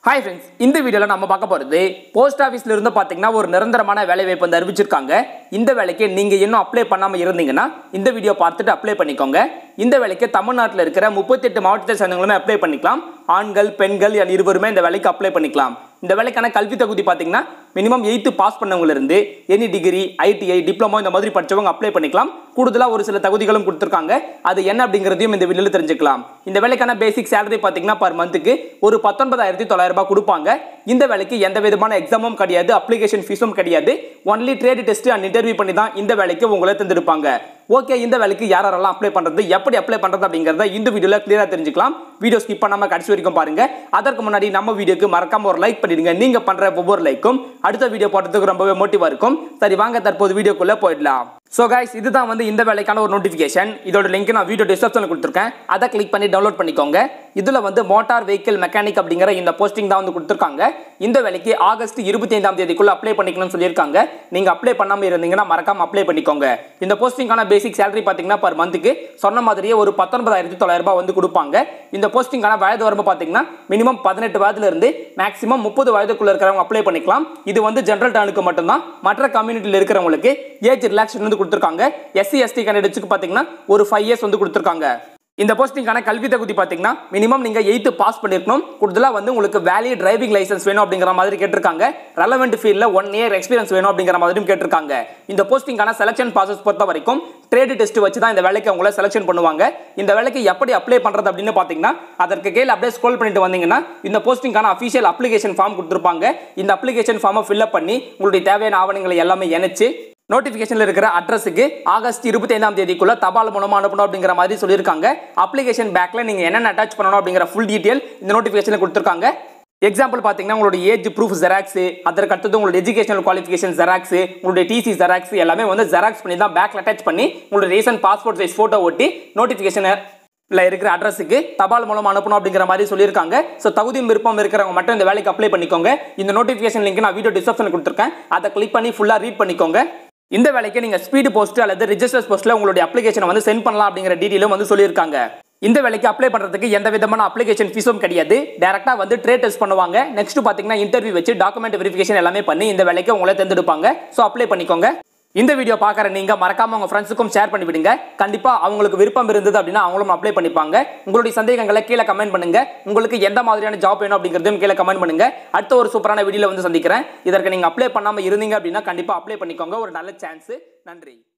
hi friends இந்த வீடியோவில் நம்ம பார்க்க போகிறது போஸ்ட் ஆஃபீஸ்ல இருந்து பார்த்தீங்கன்னா ஒரு நிரந்தரமான வேலை வாய்ப்பு வந்து அறிவிச்சிருக்காங்க இந்த வேலைக்கு நீங்கள் இன்னும் அப்ளை பண்ணாமல் இருந்தீங்கன்னா இந்த வீடியோ பார்த்துட்டு அப்ளை பண்ணிக்கோங்க இந்த வேலைக்கு தமிழ்நாட்டில் இருக்கிற முப்பத்தெட்டு மாவட்டத்தை சேர்ந்தவங்களுமே அப்ளை பண்ணிக்கலாம் ஆண்கள் பெண்கள் என இருவருமே இந்த வேலைக்கு அப்ளை பண்ணிக்கலாம் இந்த வேலைக்கான கல்வி தகுதி பார்த்தீங்கன்னா மினிமம் எயித்து பாஸ் பண்ணவங்க இருந்து எனி டிகிரி ஐடிஐ டிப்ளமோ இந்த மாதிரி படிச்சவங்க அப்ளை பண்ணிக்கலாம் கூடுதலாக ஒரு சில தகுதிகளும் கொடுத்துருக்காங்க அது என்ன அப்படிங்கிறதையும் இந்த வீடியோவில் தெரிஞ்சுக்கலாம் இந்த வேலைக்கான பேசிக் சேலரி பார்த்தீங்கன்னா பர் மந்த்துக்கு ஒரு பத்தொன்பதாயிரத்தி தொள்ளாயிரம் ரூபாய் கொடுப்பாங்க இந்த வேலைக்கு எந்த விதமான எக்ஸாமும் கிடையாது அப்ளிகேஷன் ஃபீஸும் கிடையாது only trade test and interview பண்ணி தான் இந்த வேலைக்கு உங்களை தந்திருப்பாங்க ஓகே இந்த வேலைக்கு யார் யாரெல்லாம் அப்ளை பண்றது எப்படி அப்ளை பண்றது அப்படிங்கறத இந்த வீடியோல கிளியரா தெரிஞ்சுக்கலாம் வீடியோ ஸ்கிப் பண்ணாம கடைசி வரைக்கும் பாருங்க அதற்கு முன்னாடி நம்ம வீடியோக்கு மறக்காம ஒரு லைக் பண்ணிடுங்க நீங்க பண்ற ஒவ்வொரு லைக்கும் அடுத்த வீடியோ போடுறதுக்கு ரொம்பவே மோட்டிவா இருக்கும் சரி வாங்க தற்போது வீடியோக்குள்ள போயிடலாம் ஸோ கைஸ் இதுதான் வந்து இந்த வேலைக்கான ஒரு நோட்டிஃபிகேஷன் இதோட லிங்க் நான் வீடியோ டிஸ்கிரிப்ஷனில் கொடுத்துருக்கேன் அதை கிளிக் பண்ணி டவுன்லோட் பண்ணிக்கோங்க இதில் வந்து மோட்டார் வெஹிக்கிள் மெக்கானிக் அப்படிங்கிற இந்த போஸ்டிங் தான் வந்து கொடுத்துருக்காங்க இந்த வேலைக்கு ஆகஸ்ட் இருபத்தி ஐந்தாம் தேதிக்குள்ள அப்ளை பண்ணிக்கணும்னு சொல்லியிருக்காங்க நீங்கள் அப்ளை பண்ணாமல் இருந்தீங்கன்னா மறக்காம அப்ளை பண்ணிக்கோங்க இந்த போஸ்டிங்கான பேசிக் சேலரி பார்த்தீங்கன்னா பர் மந்த்துக்கு சொன்ன மாதிரியே ஒரு பத்தொன்பதாயிரத்தி தொள்ளாயிரம் ரூபாய் வந்து கொடுப்பாங்க இந்த போஸ்டிங்கான வயது வரம்பு பார்த்தீங்கன்னா மினிமம் பதினெட்டு வயதுல இருந்து மேக்ஸிமம் முப்பது வயதுக்குள்ள இருக்கிறவங்க அப்ளை பண்ணிக்கலாம் இது வந்து ஜென்ரல் டர்னுக்கு மட்டும்தான் மற்ற கம்யூனிட்டியில் இருக்கிறவங்களுக்கு ஏஜ் ரிலாக்ஸேஷன் வந்து கொடுத்துருக்காங்க எஸ்சி எஸ்டி கேண்டிடேட்ஸ்க்கு பார்த்தீங்கன்னா ஒரு ஃபைவ் இயர்ஸ் வந்து கொடுத்துருக்காங்க இந்த போஸ்டிங்கான கல்வி தகுதி பார்த்தீங்கன்னா மினிமம் நீங்கள் எயித்து பாஸ் பண்ணிருக்கணும் கூடுதலாக வந்து உங்களுக்கு வேலிட் டிரைவிங் லைசன்ஸ் வேணும் அப்படிங்கிற மாதிரி கேட்டிருக்காங்க ரெலவெண்ட் ஃபீல்டில் ஒன் இயர் எக்ஸ்பீரியன்ஸ் வேணும் அப்படிங்கிற மாதிரியும் கேட்டிருக்காங்க இந்த போஸ்டிங்கான செலக்ஷன் ப்ராசஸ் பொறுத்த வரைக்கும் ட்ரேட் டெஸ்ட் வச்சு தான் இந்த வேலைக்கு அவங்கள செலக்ஷன் பண்ணுவாங்க இந்த வேலைக்கு எப்படி அப்ளை பண்ணுறது அப்படின்னு பார்த்தீங்கன்னா அதற்கு கீழே அப்படியே ஸ்க்ரோல் பண்ணிட்டு வந்தீங்கன்னா இந்த போஸ்டிங்கான அஃபிஷியல் அப்ளிகேஷன் ஃபார்ம் கொடுத்துருப்பாங்க இந்த அப்ளிகேஷன் ஃபார்மை ஃபில்அப் பண்ணி உங்களுடைய தேவையான ஆவணங்களை எல்லாமே இணைச்சு நோட்டிஃபிகேஷனில் இருக்கிற அட்ரஸுக்கு ஆகஸ்ட் இருபத்தி ஐந்தாம் தேதிக்குள்ள தபால் மூலமாக அனுப்பணும் அப்படிங்கிற மாதிரி சொல்லியிருக்காங்க அப்ளிகேஷன் பேக்கில் நீங்கள் என்னென்ன அட்டாச் பண்ணணும் அப்படிங்கிற ஃபுல் டீட்டெயில் இந்த நோட்டிஃபிகேஷனில் கொடுத்துருக்காங்க எக்ஸாம்பிள் பார்த்தீங்கன்னா உங்களோட ஏஜ் ப்ரூஃப் ஜெராக்ஸ் அதற்கு அடுத்தது உங்களோட எஜுகேஷனல் குவாலிஃபிகேஷன் ஜெராக்ஸ் உங்களுடைய டிசி ஜெராக்ஸ் எல்லாமே வந்து ஜெராக்ஸ் பண்ணி தான் பேக்கில் அட்டாச் பண்ணி உங்களோட ரீசன்ட் பாஸ்போர்ட் சைஸ் ஃபோட்டோ ஒட்டி நோட்டிஃபிகேஷனை இல்லை இருக்கிற அட்ரஸுக்கு தபால் மூலம் அனுப்பணும் அப்படிங்கிற மாதிரி சொல்லியிருக்காங்க ஸோ தகுதியும் விருப்பம் இருக்கிறவங்க மட்டும் இந்த வேலைக்கு அப்ளை பண்ணிக்கோங்க இந்த நோட்டிஃபிகேஷன் லிங்க் நான் வீடியோ டிஸ்கிரிப்ஷனில் கொடுத்துருக்கேன் அதை கிளிக் பண்ணி ஃபுல்லாக ரீட் பண்ணிக்கோங்க இந்த வேலைக்கு நீங்கள் ஸ்பீடு போஸ்ட் அல்லது ரிஜிஸ்டர்ஸ் போஸ்ட்டில் உங்களுடைய அப்ளிகேஷனை வந்து சென்ட் பண்ணலாம் அப்படிங்கிற டீட்டெயிலும் வந்து சொல்லியிருக்காங்க இந்த வேலைக்கு அப்ளை பண்ணுறதுக்கு எந்த விதமான அப்ளிகேஷன் ஃபீஸும் கிடையாது டேரெக்டாக வந்து ட்ரேட் டெஸ்ட் பண்ணுவாங்க நெக்ஸ்ட் பார்த்தீங்கன்னா இன்டர்வியூ வச்சு டாக்குமெண்ட் வெரிஃபிகேஷன் எல்லாமே பண்ணி இந்த வேலைக்கு உங்களை தேர்ந்தெடுப்பாங்க ஸோ அப்ளை பண்ணிக்கோங்க இந்த வீடியோ பார்க்குற நீங்கள் மறக்காம உங்கள் ஃப்ரெண்ட்ஸுக்கும் ஷேர் பண்ணி விடுங்க கண்டிப்பாக அவங்களுக்கு விருப்பம் இருந்தது அப்படின்னா அவங்களும் அப்ளை பண்ணிப்பாங்க உங்களுடைய சந்தேகங்களை கீழே கமெண்ட் பண்ணுங்க உங்களுக்கு எந்த மாதிரியான ஜாப் வேணும் அப்படிங்கிறதையும் கீழே கமெண்ட் பண்ணுங்க அடுத்த ஒரு சூப்பரான வீடியோவில் வந்து சந்திக்கிறேன் இதற்கு நீங்கள் அப்ளை பண்ணாமல் இருந்தீங்க அப்படின்னா கண்டிப்பாக அப்ளை பண்ணிக்கோங்க ஒரு நல்ல சான்ஸ் நன்றி